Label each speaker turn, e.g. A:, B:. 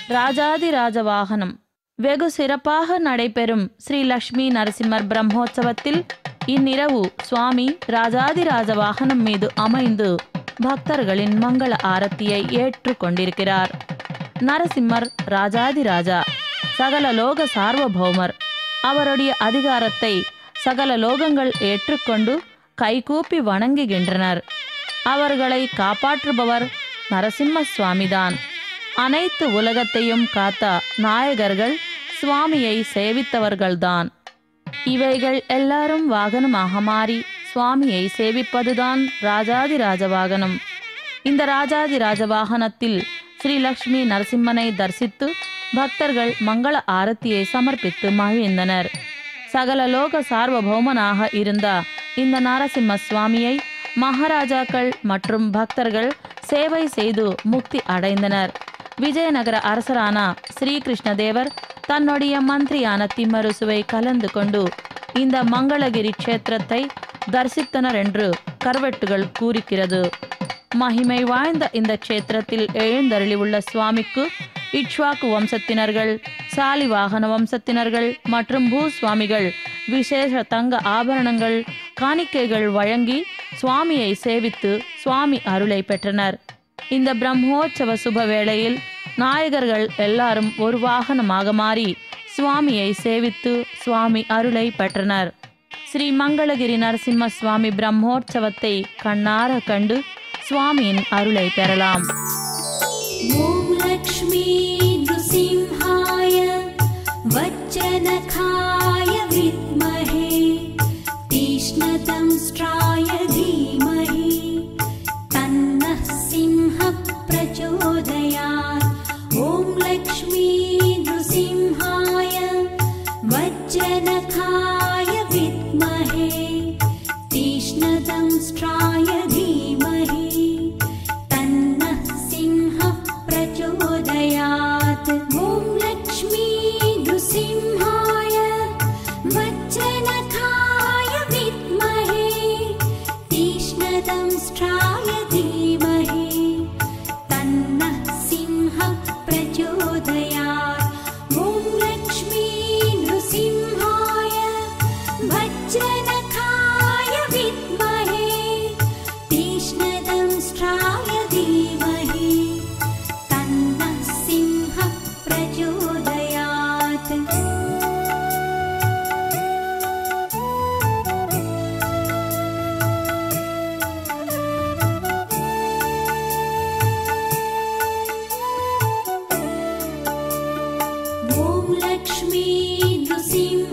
A: ராஜாதிராஜ வாகனம் வெகு சிறப்பாக நடைபெறும் ஸ்ரீ லக்ஷ்மி நரசிம்மர் பிரம்மோற்சவத்தில் இந்நிரவு சுவாமி ராஜாதிராஜ வாகனம் மீது அமைந்து பக்தர்களின் மங்கள ஆரத்தியை ஏற்றுக் கொண்டிருக்கிறார் நரசிம்மர் ராஜாதிராஜா சகல லோக சார்வபௌமர் அவருடைய அதிகாரத்தை சகல லோகங்கள் ஏற்றுக்கொண்டு கைகூப்பி வணங்குகின்றனர் அவர்களை காப்பாற்றுபவர் நரசிம்ம சுவாமிதான் அனைத்து உலகத்தையும் காத்த நாயகர்கள் சுவாமியை சேவித்தவர்கள்தான் இவைகள் எல்லாரும் வாகனமாக மாறி சுவாமியை சேவிப்பதுதான் ராஜாதிராஜ வாகனம் இந்த ராஜாதிராஜ வாகனத்தில் ஸ்ரீ லக்ஷ்மி நரசிம்மனை தரிசித்து பக்தர்கள் மங்கள ஆரத்தியை சமர்ப்பித்து மகிழ்ந்தனர் சகல லோக சார்வபௌமனாக இருந்த இந்த நரசிம்ம சுவாமியை மகாராஜாக்கள் மற்றும் பக்தர்கள் சேவை செய்து முக்தி அடைந்தனர் விஜயநகர அரசரான ஸ்ரீகிருஷ்ணதேவர் தன்னுடைய மந்திரியான திம்மருசுவை கலந்து கொண்டு இந்த மங்களகிரி க்ஷேத்திரத்தை தரிசித்தனர் என்று கல்வெட்டுகள் கூறுகிறது மகிமை வாய்ந்த இந்த க்ஷேத்திரத்தில் எழுந்தருளியுள்ள சுவாமிக்கு இக்ஷ்வாக்கு வம்சத்தினர்கள் சாலிவாகன வம்சத்தினர்கள் மற்றும் பூஸ்வாமிகள் விசேஷ தங்க ஆபரணங்கள் காணிக்கைகள் வழங்கி சுவாமியை சேவித்து சுவாமி அருளை பெற்றனர் இந்த பிரம்மோற்சவ சுப வேளையில் நாயகர்கள் எல்லாரும் ஒரு வாகனமாக மாறி சுவாமியை சேவித்து சுவாமி அருளை பெற்றனர் ஸ்ரீ மங்களகிரி நரசிம்ம சுவாமி பிரம்மோற்சவத்தை கண்ணார கண்டு சுவாமியின் அருளை பெறலாம்
B: ॐ लक्ष्मी नृसिंहाय वज्रनखाय विद्महे तीक्ष्णदंष्ट्राय धीमहि तन्नः सिंहः प्रचोदयात् ॐ लक्ष्मी नृसिंहाय वज्रनखाय विद्महे तीक्ष्णदंष्ट्राय धीमहि तन्नः सिंहः प्रचोदयात् ॐ लक्ष्मी नृसिंहाय वज्रनखाय विद्महे तीक्ष्णदंष्ट्राय धीमहि तन्नः सिंहः प्रचोदयात् ॐ लक्ष्मी नृसिंहाय वज्रनखाय विद्महे तीक्ष्णदंष्ट्राय धीमहि तन्नः सिंहः प्रचोदयात् ॐ लक्ष्मी नृसिंह